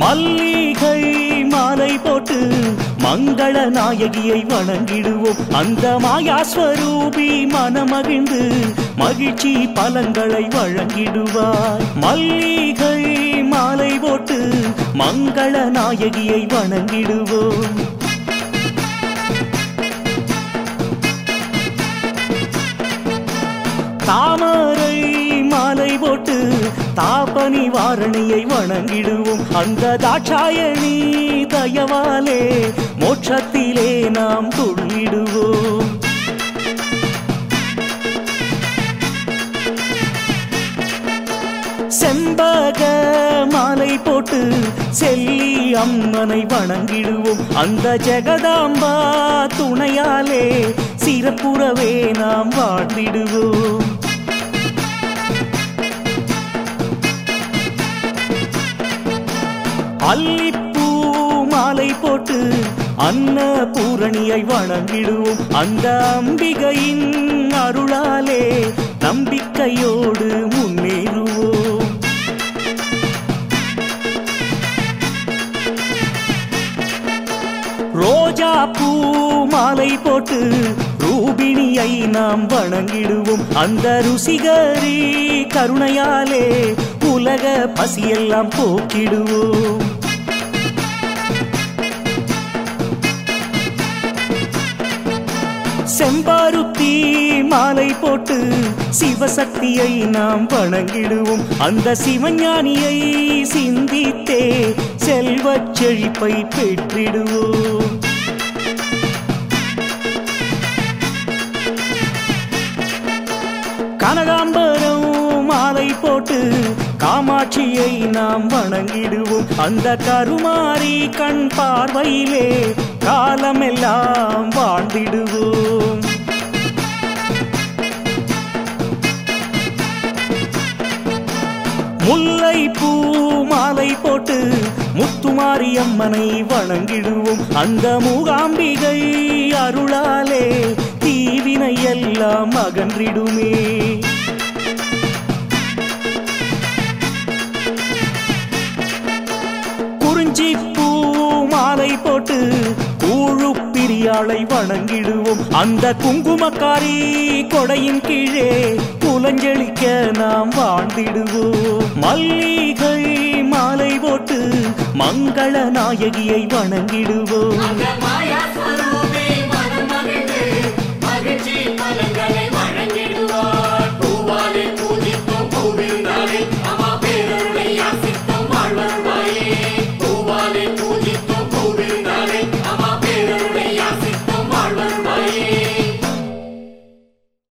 மல்லிகை மாலை போட்டு மங்கள நாயகியை வணங்கிடுவோம் அந்த மாயாஸ்வரூபி மனமகிழ்ந்து மகிழ்ச்சி பலங்களை வழங்கிடுவார் மல்லிகை மாலை போட்டு மங்கள நாயகியை வணங்கிடுவோம் தாமரை மாலை போட்டு தாபனி வாரணியை வணங்கிடுவோம் அந்த தாட்சாயணி தயவாலே மோட்சத்திலே நாம் துள்ளிடுவோம் செம்பக மாலை போட்டு செல்லி அம்மனை வணங்கிடுவோம் அந்த ஜெகதாம்பா துணையாலே சிறப்புறவே நாம் வாழ்ந்திடுவோம் அல்லிப்பூ மாலை போட்டு அன்ன பூரணியை வணங்கிடுவோம் அந்த அம்பிகையின் அருளாலே நம்பிக்கையோடு முன்னேறுவோம் ரோஜா பூ மாலை போட்டு ரூபிணியை நாம் வணங்கிடுவோம் அந்த ருசிகரி கருணையாலே உலக பசியெல்லாம் போக்கிடுவோம் செம்பாருத்தி மாலை போட்டு சிவசக்தியை நாம் வணங்கிடுவோம் அந்த சிவஞானியை சிந்தித்தே செல்வச் செழிப்பை பெற்றிடுவோம் கனகாம்பரம் மாலை போட்டு காமாட்சியை நாம் வணங்கிடுவோம் அந்த கருமாரி கண் பார்வையிலே காலமெல்லாம் வாழ்ந்திடுவோம் முல்லை பூ மாலை போட்டு முத்துமாரி அம்மனை வணங்கிடுவோம் அந்த மூகாம்பிகை அருளாலே தீவினை எல்லாம் அகன்றிடுமே குறிஞ்சி பூ மாலை போட்டு கூழு பிரியாளை வணங்கிடுவோம் அந்த குங்குமக்காரி கொடையின் கீழே குலஞ்செழிக்க நாம் வாழ்ந்திடுவோம் மல்லிகை மாலை போட்டு மங்கள நாயகியை வணங்கிடுவோம் அந்த மாயா ஸ்வரூபி மனம் மகிழ்ந்து மகிழ்ச்சி பலன்